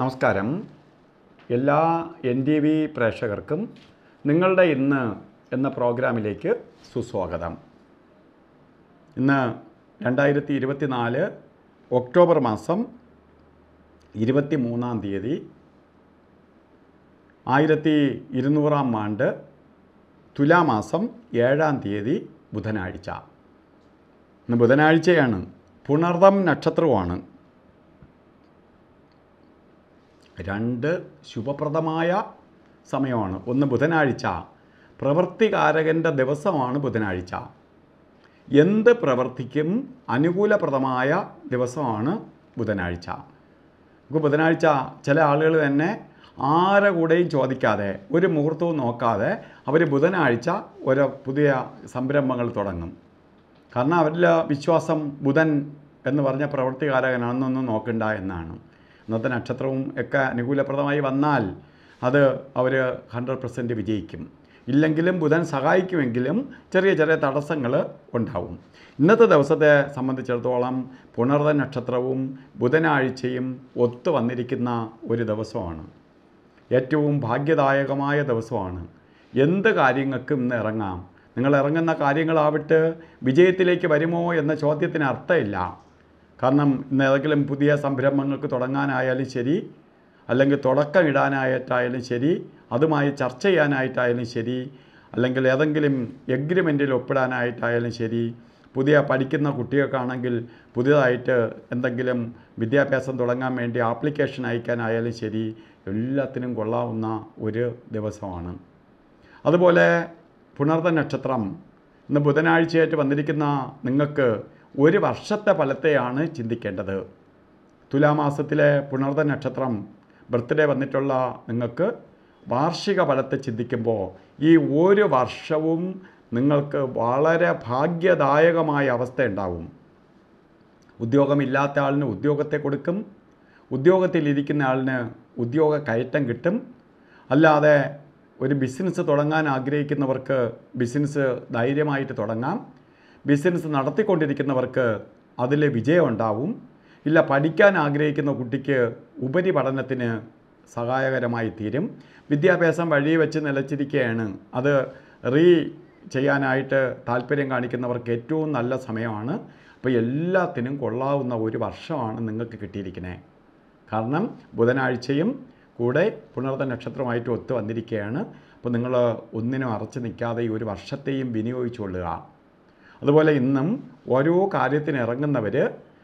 നമസ്കാരം എല്ലാ N T V പ്രേക്ഷകർക്കും നിങ്ങളുടെ ഇന്ന് എന്ന പ്രോഗ്രാമിലേക്ക് സുസ്വാഗതം ഇന്ന് രണ്ടായിരത്തി ഇരുപത്തി നാല് ഒക്ടോബർ മാസം ഇരുപത്തി മൂന്നാം തീയതി ആയിരത്തി ഇരുന്നൂറാം ആണ്ട് തുലാമാസം ഏഴാം തീയതി ബുധനാഴ്ച ഇന്ന് ബുധനാഴ്ചയാണ് പുണർദം നക്ഷത്രവുമാണ് രണ്ട് ശുഭപ്രദമായ സമയമാണ് ഒന്ന് ബുധനാഴ്ച പ്രവൃത്തികാരകൻ്റെ ദിവസമാണ് ബുധനാഴ്ച എന്ത് പ്രവർത്തിക്കും അനുകൂലപ്രദമായ ദിവസമാണ് ബുധനാഴ്ച നമുക്ക് ബുധനാഴ്ച ചില ആളുകൾ തന്നെ ആരെ കൂടെയും ചോദിക്കാതെ ഒരു മുഹൂർത്തവും നോക്കാതെ അവർ ബുധനാഴ്ച ഒരു പുതിയ സംരംഭങ്ങൾ തുടങ്ങും കാരണം അവരിൽ വിശ്വാസം ബുധൻ എന്ന് പറഞ്ഞ പ്രവൃത്തികാരകനാണെന്നൊന്നും നോക്കണ്ട എന്നാണ് ഇന്നത്തെ നക്ഷത്രവും ഒക്കെ അനുകൂലപ്രദമായി വന്നാൽ അത് അവർ ഹൺഡ്രഡ് പെർസെൻറ്റ് വിജയിക്കും ഇല്ലെങ്കിലും ബുധൻ സഹായിക്കുമെങ്കിലും ചെറിയ ചെറിയ തടസ്സങ്ങൾ ഉണ്ടാവും ഇന്നത്തെ ദിവസത്തെ സംബന്ധിച്ചിടത്തോളം പുണർദ നക്ഷത്രവും ബുധനാഴ്ചയും ഒത്തു വന്നിരിക്കുന്ന ഒരു ദിവസമാണ് ഏറ്റവും ഭാഗ്യദായകമായ ദിവസമാണ് എന്ത് കാര്യങ്ങൾക്കും ഇന്ന് ഇറങ്ങാം നിങ്ങൾ ഇറങ്ങുന്ന കാര്യങ്ങളാവിട്ട് വിജയത്തിലേക്ക് വരുമോ എന്ന ചോദ്യത്തിന് അർത്ഥമില്ല കാരണം ഇന്ന് ഏതെങ്കിലും പുതിയ സംരംഭങ്ങൾക്ക് തുടങ്ങാനായാലും ശരി അല്ലെങ്കിൽ തുടക്കം ഇടാനായിട്ടായാലും ശരി അതുമായി ചർച്ച ചെയ്യാനായിട്ടായാലും ശരി അല്ലെങ്കിൽ ഏതെങ്കിലും എഗ്രിമെൻറ്റിൽ ഒപ്പിടാനായിട്ടായാലും ശരി പുതിയ പഠിക്കുന്ന കുട്ടികൾക്കാണെങ്കിൽ പുതിയതായിട്ട് എന്തെങ്കിലും വിദ്യാഭ്യാസം തുടങ്ങാൻ വേണ്ടി ആപ്ലിക്കേഷൻ അയക്കാനായാലും ശരി എല്ലാത്തിനും കൊള്ളാവുന്ന ഒരു ദിവസമാണ് അതുപോലെ പുണർദ നക്ഷത്രം ഇന്ന് ബുധനാഴ്ചയായിട്ട് വന്നിരിക്കുന്ന നിങ്ങൾക്ക് ഒരു വർഷത്തെ ഫലത്തെയാണ് ചിന്തിക്കേണ്ടത് തുലാമാസത്തിലെ പുണർദ നക്ഷത്രം ബർത്ത്ഡേ വന്നിട്ടുള്ള നിങ്ങൾക്ക് വാർഷിക ഫലത്തെ ചിന്തിക്കുമ്പോൾ ഈ ഒരു വർഷവും നിങ്ങൾക്ക് വളരെ ഭാഗ്യദായകമായ അവസ്ഥ ഉണ്ടാവും ഉദ്യോഗമില്ലാത്ത ആളിന് ഉദ്യോഗത്തെ കൊടുക്കും ഉദ്യോഗത്തിലിരിക്കുന്ന ആളിന് ഉദ്യോഗ കയറ്റം കിട്ടും അല്ലാതെ ഒരു ബിസിനസ് തുടങ്ങാൻ ആഗ്രഹിക്കുന്നവർക്ക് ബിസിനസ് ധൈര്യമായിട്ട് തുടങ്ങാം ബിസിനസ് നടത്തിക്കൊണ്ടിരിക്കുന്നവർക്ക് അതിൽ വിജയം ഉണ്ടാവും ഇല്ല പഠിക്കാൻ ആഗ്രഹിക്കുന്ന കുട്ടിക്ക് ഉപരിപഠനത്തിന് സഹായകരമായി തീരും വിദ്യാഭ്യാസം വഴി വെച്ച് നിലച്ചിരിക്കുകയാണ് അത് റീ ചെയ്യാനായിട്ട് താല്പര്യം കാണിക്കുന്നവർക്ക് ഏറ്റവും നല്ല സമയമാണ് അപ്പോൾ എല്ലാത്തിനും കൊള്ളാവുന്ന ഒരു വർഷമാണ് നിങ്ങൾക്ക് കിട്ടിയിരിക്കുന്നത് കാരണം ബുധനാഴ്ചയും കൂടെ പുണർത്ത നക്ഷത്രമായിട്ട് ഒത്തു വന്നിരിക്കുകയാണ് അപ്പോൾ നിങ്ങൾ ഒന്നിനും അറച്ചു നിൽക്കാതെ ഈ ഒരു വർഷത്തെയും വിനിയോഗിച്ചുകൊള്ളുക അതുപോലെ ഇന്നും ഓരോ കാര്യത്തിന് ഇറങ്ങുന്നവർ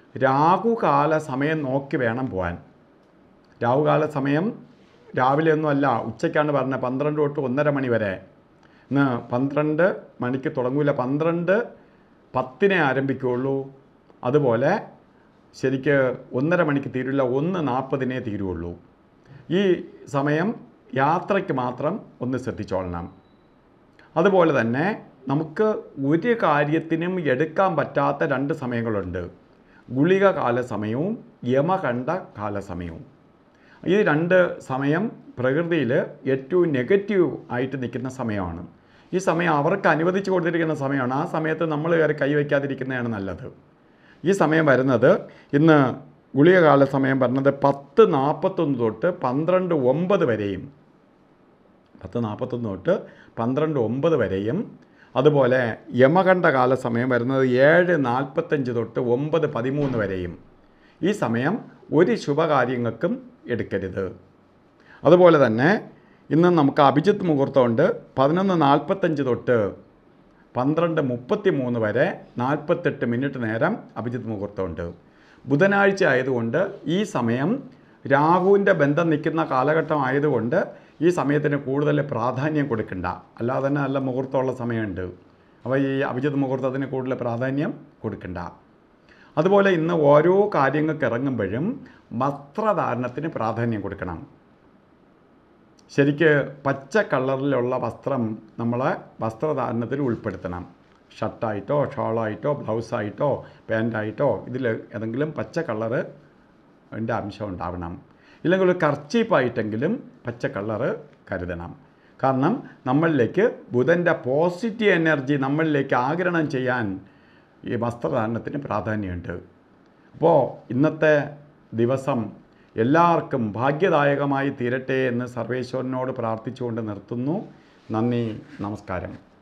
രാഹുകാല സമയം നോക്കി വേണം പോകാൻ രാഹുകാല സമയം രാവിലെ ഒന്നുമല്ല ഉച്ചയ്ക്കാണ് പറഞ്ഞത് പന്ത്രണ്ട് തൊട്ട് ഒന്നര മണി വരെ ഇന്ന് പന്ത്രണ്ട് മണിക്ക് തുടങ്ങൂല പന്ത്രണ്ട് പത്തിനെ ആരംഭിക്കുകയുള്ളൂ അതുപോലെ ശരിക്ക് ഒന്നര മണിക്ക് തീരില്ല ഒന്ന് നാൽപ്പതിനേ തീരുള്ളൂ ഈ സമയം യാത്രയ്ക്ക് മാത്രം ഒന്ന് ശ്രദ്ധിച്ചോളണം അതുപോലെ തന്നെ നമുക്ക് ഒരു കാര്യത്തിനും എടുക്കാൻ പറ്റാത്ത രണ്ട് സമയങ്ങളുണ്ട് ഗുളിക കാല സമയവും യമകണ്ഠ കാല സമയവും ഈ രണ്ട് സമയം പ്രകൃതിയിൽ ഏറ്റവും നെഗറ്റീവ് ആയിട്ട് നിൽക്കുന്ന സമയമാണ് ഈ സമയം അവർക്ക് അനുവദിച്ചു കൊടുത്തിരിക്കുന്ന സമയമാണ് ആ സമയത്ത് നമ്മൾ കയറി കൈവയ്ക്കാതിരിക്കുന്നതാണ് നല്ലത് ഈ സമയം വരുന്നത് ഇന്ന് ഗുളികകാല സമയം പറഞ്ഞത് പത്ത് നാൽപ്പത്തൊന്ന് തൊട്ട് പന്ത്രണ്ട് ഒമ്പത് വരെയും പത്ത് നാൽപ്പത്തൊന്ന് തൊട്ട് പന്ത്രണ്ട് ഒമ്പത് വരെയും അതുപോലെ യമകണ്ഠ കാല സമയം വരുന്നത് ഏഴ് നാൽപ്പത്തഞ്ച് തൊട്ട് ഒമ്പത് പതിമൂന്ന് വരെയും ഈ സമയം ഒരു ശുഭകാര്യങ്ങൾക്കും എടുക്കരുത് അതുപോലെ തന്നെ ഇന്ന് നമുക്ക് അഭിജിത്ത് മുഹൂർത്തമുണ്ട് പതിനൊന്ന് നാൽപ്പത്തഞ്ച് തൊട്ട് പന്ത്രണ്ട് മുപ്പത്തി മൂന്ന് വരെ നാൽപ്പത്തെട്ട് മിനിറ്റ് നേരം അഭിജിത്ത് മുഹൂർത്തമുണ്ട് ബുധനാഴ്ച ആയതുകൊണ്ട് ഈ സമയം രാഹുവിൻ്റെ ബന്ധം നിൽക്കുന്ന കാലഘട്ടം ആയതുകൊണ്ട് ഈ സമയത്തിന് കൂടുതൽ പ്രാധാന്യം കൊടുക്കണ്ട അല്ലാതെ തന്നെ നല്ല മുഹൂർത്തമുള്ള സമയമുണ്ട് അപ്പോൾ ഈ അഭിജിത്ത് മുഹൂർത്തത്തിന് കൂടുതൽ പ്രാധാന്യം കൊടുക്കണ്ട അതുപോലെ ഇന്ന് ഓരോ കാര്യങ്ങൾക്ക് ഇറങ്ങുമ്പോഴും വസ്ത്രധാരണത്തിന് പ്രാധാന്യം കൊടുക്കണം ശരിക്ക് പച്ച കളറിലുള്ള വസ്ത്രം നമ്മളെ വസ്ത്രധാരണത്തിൽ ഉൾപ്പെടുത്തണം ഷർട്ടായിട്ടോ ഷോളായിട്ടോ ബ്ലൗസായിട്ടോ പാൻറ്റായിട്ടോ ഇതിൽ ഏതെങ്കിലും പച്ച കളറ് അതിൻ്റെ അംശം ഉണ്ടാവണം ഇല്ലെങ്കിൽ ഒരു കർച്ചീപ്പായിട്ടെങ്കിലും പച്ച കളറ് കരുതണം കാരണം നമ്മളിലേക്ക് ബുധൻ്റെ പോസിറ്റീവ് എനർജി നമ്മളിലേക്ക് ആഗിരണം ചെയ്യാൻ ഈ വസ്ത്രധാരണത്തിന് പ്രാധാന്യമുണ്ട് അപ്പോൾ ഇന്നത്തെ ദിവസം എല്ലാവർക്കും ഭാഗ്യദായകമായി തീരട്ടെ എന്ന് സർവേശ്വരനോട് പ്രാർത്ഥിച്ചുകൊണ്ട് നിർത്തുന്നു നന്ദി നമസ്കാരം